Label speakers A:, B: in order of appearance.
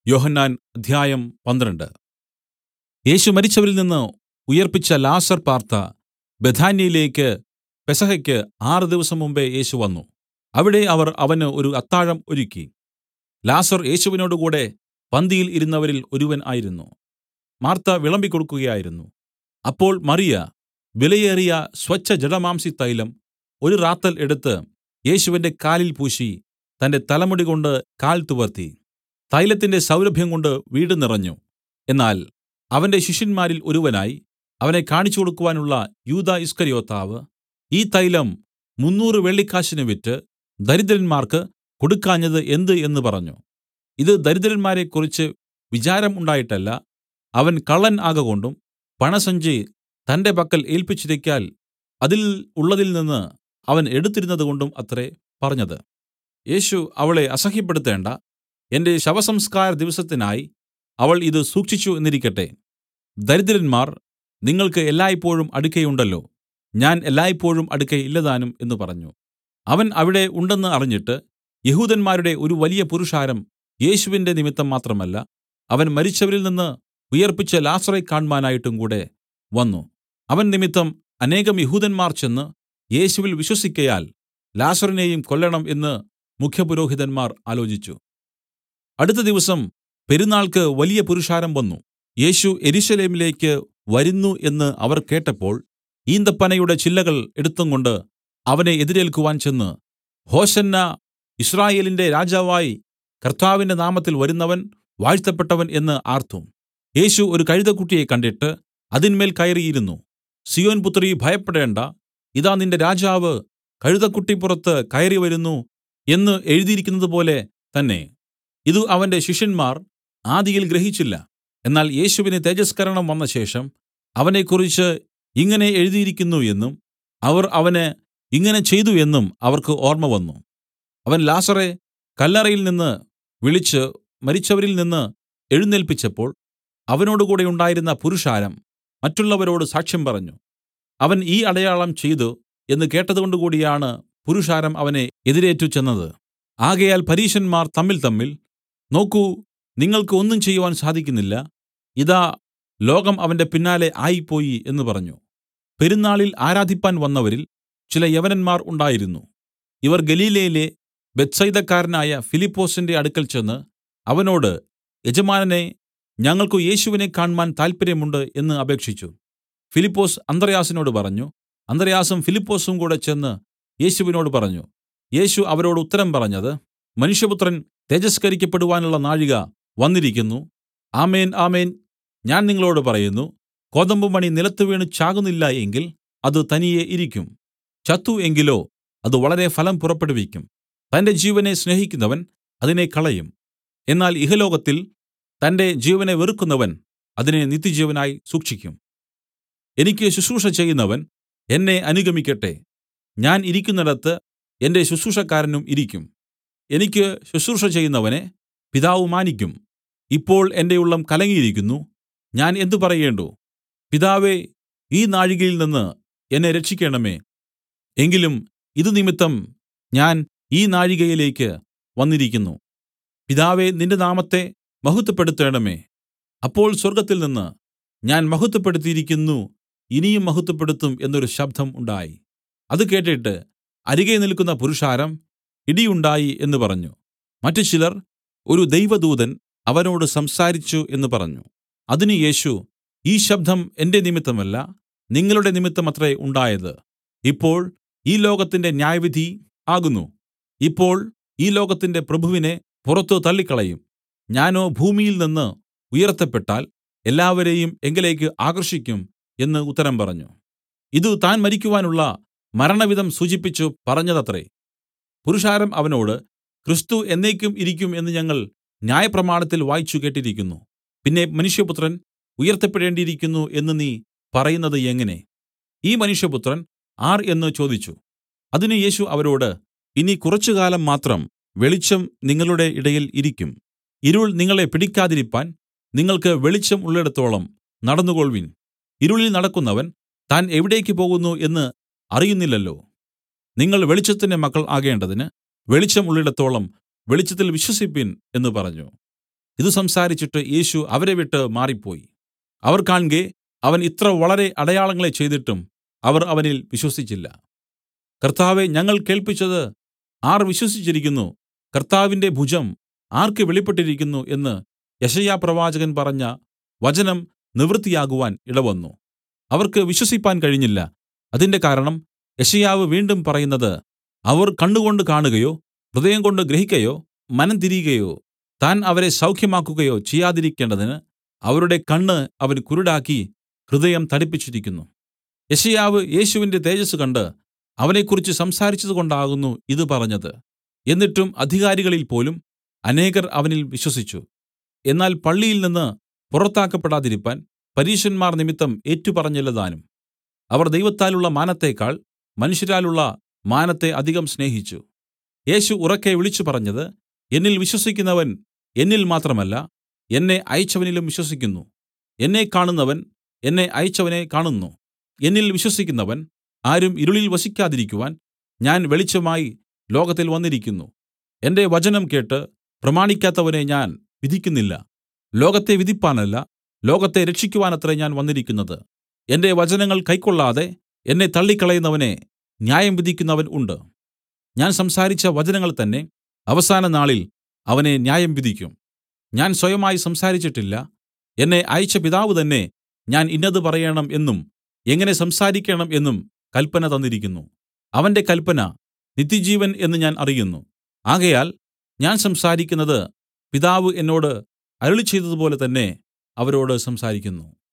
A: യോഹന്നാൻ അധ്യായം പന്ത്രണ്ട് യേശു മരിച്ചവരിൽ നിന്നു ഉയിർപ്പിച്ച ലാസർ പാർത്ത ബേഥാന്യയിലേക്ക് പെസഹയ്ക്ക് ആറ് ദിവസം മുമ്പെ യേശു വന്നു അവിടെ അവർ അവന് ഒരു അത്താഴം ഒരുക്കി ലാസർ യേശുവിനോടുകൂടെ പന്തിയിൽ ഇരുന്നവരിൽ ഒരുവൻ ആയിരുന്നു മാർത്ത വിളമ്പിക്കൊടുക്കുകയായിരുന്നു അപ്പോൾ മറിയ വിലയേറിയ സ്വച്ഛജടാമാംസിതൈലം ഒരു റാത്തൽ എടുത്ത് യേശുവിന്റെ കാലിൽ പൂശി തന്റെ തലമുടികൊണ്ട് കാൽ തുവർത്തി തൈലത്തിന്റെ സൗരഭ്യംകൊണ്ട് വീട് നിറഞ്ഞു എന്നാൽ അവന്റെ ശിഷ്യന്മാരിൽ ഒരുവനായി അവനെ കാണിച്ചുകൊടുക്കുവാനുള്ള യൂദാ ഈസ്കര്യോത്താവ് ഈ തൈലം മുന്നൂറ് വെള്ളിക്കാശിന് വിറ്റ് ദരിദ്രന്മാർക്ക് കൊടുക്കാഞ്ഞത് എന്ത് എന്ന് പറഞ്ഞു ഇത് ദരിദ്രന്മാരെക്കുറിച്ച് വിചാരം ഉണ്ടായിട്ടല്ല അവൻ കള്ളൻ ആകകൊണ്ടും പണസഞ്ചി തന്റെ പക്കൽ ഏല്പിച്ചിരിക്കയാൽ അതിൽ ഉള്ളതിൽ നിന്ന് അവൻ എടുത്തിരുന്നതുകൊണ്ടും അത്രേ പറഞ്ഞത് യേശു അവളെ അസഹ്യപ്പെടുത്തേണ്ട എന്റെ ശവസംസ്കാര ദിവസത്തിനായി അവൾ ഇത് സൂക്ഷിച്ചു എന്നിരിക്കട്ടെ ദരിദ്രന്മാർ നിങ്ങൾക്ക് എല്ലായ്പോഴും അടുക്കയുണ്ടല്ലോ ഞാൻ എല്ലായ്പോഴും അടുക്കെ ഇല്ലതാനും എന്ന് പറഞ്ഞു അവൻ അവിടെ ഉണ്ടെന്ന് അറിഞ്ഞിട്ട് യെഹൂദന്മാരുടെ ഒരു വലിയ പുരുഷാരം യേശുവിന്റെ നിമിത്തം മാത്രമല്ല അവൻ മരിച്ചവരിൽ നിന്ന് ഉയിർപ്പിച്ച ലാസറെ കാണ്മാനായിട്ടും കൂടെ വന്നു അവൻ നിമിത്തം അനേകം യെഹൂദന്മാർ ചെന്ന് യേശുവിൽ വിശ്വസിക്കയാൽ ലാസറിനെയും കൊല്ലണം എന്ന് മുഖ്യപുരോഹിതന്മാർ ആലോചിച്ചു അടുത്ത ദിവസം പെരുന്നാൾക്ക് വലിയ പുരുഷാരം വന്നു യേശു യെരൂശലേമിലേക്ക് വരുന്നു എന്ന് അവർ കേട്ടപ്പോൾ ഈന്തപ്പനയുടെ ചില്ലകൾ എടുത്തുംകൊണ്ട് അവനെ എതിരേൽക്കുവാൻ ചെന്ന് ഹോശന്നാ യിസ്രായേലിന്റെ രാജാവായി കർത്താവിന്റെ നാമത്തിൽ വരുന്നവൻ വാഴ്ത്തപ്പെട്ടവൻ എന്ന് ആർത്തു യേശു ഒരു കഴുതക്കുട്ടിയെ കണ്ടിട്ട് അതിന്മേൽ കയറിയിരുന്നു സിയോൻ പുത്രീ ഭയപ്പെടേണ്ട ഇതാ നിന്റെ രാജാവ് കഴുതക്കുട്ടിപ്പുറത്ത് കയറി വരുന്നു എന്ന് എഴുതിയിരിക്കുന്നതുപോലെ തന്നെ ഇതു അവന്റെ ശിഷ്യന്മാർ ആദിയിൽ ഗ്രഹിച്ചില്ല എന്നാൽ യേശുവിന് തേജസ്കരണം വന്ന ശേഷം അവനെക്കുറിച്ച് ഇങ്ങനെ എഴുതിയിരിക്കുന്നു എന്നും അവർ അവന് ഇങ്ങനെ ചെയ്തു എന്നും അവർക്ക് ഓർമ്മ വന്നു അവൻ ലാസറെ കല്ലറയിൽ നിന്ന് വിളിച്ച് മരിച്ചവരിൽ നിന്ന് എഴുന്നേല്പിച്ചപ്പോൾ അവനോടുകൂടെ ഉണ്ടായിരുന്ന പുരുഷാരം മറ്റുള്ളവരോട് സാക്ഷ്യം പറഞ്ഞു അവൻ ഈ അടയാളം ചെയ്തു എന്ന് കേട്ടതുകൊണ്ട് കൂടിയാണ് പുരുഷാരം അവനെ എതിരേറ്റു ചെന്നത് ആകയാൽ പരീശന്മാർ തമ്മിൽ തമ്മിൽ നോക്കൂ നിങ്ങൾക്ക് ഒന്നും ചെയ്യുവാൻ സാധിക്കുന്നില്ല ഇതാ ലോകം അവന്റെ പിന്നാലെ ആയിപ്പോയി എന്ന് പറഞ്ഞു പെരുന്നാളിൽ ആരാധിപ്പാൻ വന്നവരിൽ ചില യവനന്മാർ ഉണ്ടായിരുന്നു ഇവർ ഗലീലയിലെ ബേത്ത്സയിദക്കാരനായ ഫിലിപ്പൊസിന്റെ അടുക്കൽ ചെന്ന് അവനോട് യജമാനനെ ഞങ്ങൾക്കു യേശുവിനെ കാണ്മാൻ താല്പര്യമുണ്ട് എന്ന് അപേക്ഷിച്ചു ഫിലിപ്പൊസ് അന്ത്രെയാസിനോട് പറഞ്ഞു അന്ത്രെയാസും ഫിലിപ്പൊസും കൂടെ ചെന്ന് യേശുവിനോട് പറഞ്ഞു യേശു അവരോട് ഉത്തരം പറഞ്ഞത് മനുഷ്യപുത്രൻ തേജസ്കരിക്കപ്പെടുവാനുള്ള നാഴിക വന്നിരിക്കുന്നു ആമേൻ ആമേൻ ഞാൻ നിങ്ങളോട് പറയുന്നു കോതമ്പുമണി നിലത്ത് വീണ് ചാകുന്നില്ല എങ്കിൽ അത് തനിയെ ഇരിക്കും ചത്തു എങ്കിലോ അത് വളരെ ഫലം പുറപ്പെടുവിക്കും തന്റെ ജീവനെ സ്നേഹിക്കുന്നവൻ അതിനെ കളയും എന്നാൽ ഇഹലോകത്തിൽ തന്റെ ജീവനെ വെറുക്കുന്നവൻ അതിനെ നിത്യജീവനായി സൂക്ഷിക്കും എനിക്ക് ശുശ്രൂഷ ചെയ്യുന്നവൻ എന്നെ അനുഗമിക്കട്ടെ ഞാൻ ഇരിക്കുന്നിടത്ത് എന്റെ ശുശ്രൂഷക്കാരനും ഇരിക്കും എനിക്ക് ശുശ്രൂഷ ചെയ്യുന്നവനെ പിതാവ് മാനിക്കും ഇപ്പോൾ എന്റെ ഉള്ളം കലങ്ങിയിരിക്കുന്നു ഞാൻ എന്ത് പറയേണ്ടു പിതാവേ ഈ നാഴികയിൽ നിന്ന് എന്നെ രക്ഷിക്കണമേ എങ്കിലും ഇത് നിമിത്തം ഞാൻ ഈ നാഴികയിലേക്ക് വന്നിരിക്കുന്നു പിതാവേ നിന്റെ നാമത്തെ മഹത്വപ്പെടുത്തേണമേ അപ്പോൾ സ്വർഗ്ഗത്തിൽ നിന്ന് ഞാൻ മഹത്വപ്പെടുത്തിയിരിക്കുന്നു ഇനിയും മഹത്വപ്പെടുത്തും എന്നൊരു ശബ്ദം ഉണ്ടായി അത് കേട്ടിട്ട് അരികെ നിൽക്കുന്ന പുരുഷാരം ഇടിയുണ്ടായി എന്ന് പറഞ്ഞു മറ്റു ചിലർ ഒരു ദൈവദൂതൻ അവനോട് സംസാരിച്ചു എന്ന് പറഞ്ഞു അതിന് യേശു ഈ ശബ്ദം എന്റെ നിമിത്തമല്ല നിങ്ങളുടെ നിമിത്തമത്രേ ഉണ്ടായത് ഇപ്പോൾ ഈ ലോകത്തിന്റെ ന്യായവിധി ആകുന്നു ഇപ്പോൾ ഈ ലോകത്തിന്റെ പ്രഭുവിനെ പുറത്തു തള്ളിക്കളയും ഞാനോ ഭൂമിയിൽ നിന്ന് ഉയർത്തപ്പെട്ടാൽ എല്ലാവരെയും എങ്കലേക്ക് ആകർഷിക്കും എന്ന് ഉത്തരം പറഞ്ഞു ഇത് താൻ മരിക്കുവാനുള്ള മരണവിധം സൂചിപ്പിച്ചു പറഞ്ഞതത്രേ പുരുഷാരം അവനോട് ക്രിസ്തു എന്നേക്കും ഇരിക്കും എന്ന് ഞങ്ങൾ ന്യായപ്രമാണത്തിൽ വായിച്ചു കേട്ടിരിക്കുന്നു പിന്നെ മനുഷ്യപുത്രൻ ഉയർത്തപ്പെടേണ്ടിയിരിക്കുന്നു എന്ന് നീ പറയുന്നത് എങ്ങനെ ഈ മനുഷ്യപുത്രൻ ആർ എന്ന് ചോദിച്ചു അതിന് യേശു അവരോട് ഇനി കുറച്ചുകാലം മാത്രം വെളിച്ചം നിങ്ങളുടെ ഇടയിൽ ഇരിക്കും ഇരുൾ നിങ്ങളെ പിടിക്കാതിരിപ്പാൻ നിങ്ങൾക്ക് വെളിച്ചം ഉള്ളിടത്തോളം നടന്നുകൊൾവിൻ ഇരുളിൽ നടക്കുന്നവൻ താൻ എവിടേക്ക് പോകുന്നു എന്ന് അറിയുന്നില്ലല്ലോ നിങ്ങൾ വെളിച്ചത്തിന്റെ മക്കൾ ആകേണ്ടതിന് വെളിച്ചം ഉള്ളിടത്തോളം വെളിച്ചത്തിൽ വിശ്വസിപ്പിൻ എന്ന് പറഞ്ഞു ഇതു സംസാരിച്ചിട്ട് യേശു അവരെ വിട്ടു മാറിപ്പോയി അവർ കാൺകെ അവൻ ഇത്ര വളരെ അടയാളങ്ങളെ ചെയ്തിട്ടും അവർ അവനിൽ വിശ്വസിച്ചില്ല കർത്താവെ ഞങ്ങൾ കേൾപ്പിച്ചത് ആർ വിശ്വസിച്ചിരിക്കുന്നു കർത്താവിന്റെ ഭുജം ആർക്ക് വെളിപ്പെട്ടിരിക്കുന്നു എന്ന് യെശയ്യാപ്രവാചകൻ പറഞ്ഞ വചനം നിവൃത്തിയാകുവാൻ ഇടവന്നു അവർക്ക് വിശ്വസിപ്പാൻ കഴിഞ്ഞില്ല അതിന്റെ കാരണം യെശയ്യാവ് വീണ്ടും പറയുന്നത് അവർ കണ്ണുകൊണ്ട് കാണുകയോ ഹൃദയംകൊണ്ട് ഗ്രഹിക്കയോ മനം തിരികയോ താൻ അവരെ സൗഖ്യമാക്കുകയോ ചെയ്യാതിരിക്കേണ്ടതിന് അവരുടെ കണ്ണ് അവൻ കുരുടാക്കി ഹൃദയം തടിപ്പിച്ചിരിക്കുന്നു യെശയ്യാവ് യേശുവിന്റെ തേജസ്സ് കണ്ട് അവനെക്കുറിച്ച് സംസാരിച്ചതുകൊണ്ടാകുന്നു ഇത് പറഞ്ഞത് എന്നിട്ടും അധികാരികളിൽ പോലും അനേകർ അവനിൽ വിശ്വസിച്ചു എന്നാൽ പള്ളിയിൽ നിന്ന് പുറത്താക്കപ്പെടാതിരിപ്പാൻ പരീശന്മാർ നിമിത്തം ഏറ്റുപറഞ്ഞില്ലതാനും അവർ ദൈവത്താലുള്ള മാനത്തേക്കാൾ മനുഷ്യരാലുള്ള മാനത്തെ അധികം സ്നേഹിച്ചു യേശു ഉറക്കെ വിളിച്ചു പറഞ്ഞത് എന്നിൽ വിശ്വസിക്കുന്നവൻ എന്നിൽ മാത്രമല്ല എന്നെ അയച്ചവനിലും വിശ്വസിക്കുന്നു എന്നെ കാണുന്നവൻ എന്നെ അയച്ചവനെ കാണുന്നു എന്നിൽ വിശ്വസിക്കുന്നവൻ ആരും ഇരുളിൽ വസിക്കാതിരിക്കുവാൻ ഞാൻ വെളിച്ചമായി ലോകത്തിൽ വന്നിരിക്കുന്നു എന്റെ വചനം കേട്ട് പ്രമാണിക്കാത്തവനെ ഞാൻ വിധിക്കുന്നില്ല ലോകത്തെ വിധിപ്പാനല്ല ലോകത്തെ രക്ഷിക്കുവാനത്രേ ഞാൻ വന്നിരിക്കുന്നത് എന്റെ വചനങ്ങൾ കൈക്കൊള്ളാതെ എന്നെ തള്ളിക്കളയുന്നവനെ ന്യായം വിധിക്കുന്നവൻ ഉണ്ട് ഞാൻ സംസാരിച്ച വചനങ്ങൾ തന്നെ അവസാന നാളിൽ അവനെ ന്യായം വിധിക്കും ഞാൻ സ്വയമായി സംസാരിച്ചിട്ടില്ല എന്നെ അയച്ച പിതാവ് തന്നെ ഞാൻ ഇന്നത് പറയണം എന്നും എങ്ങനെ സംസാരിക്കണം എന്നും കല്പന തന്നിരിക്കുന്നു അവന്റെ കല്പന നിത്യജീവൻ എന്ന് ഞാൻ അറിയുന്നു ആകയാൽ ഞാൻ സംസാരിക്കുന്നത് പിതാവ് എന്നോട് അരുളിച്ചെയ്തതുപോലെ തന്നെ അവരോട് സംസാരിക്കുന്നു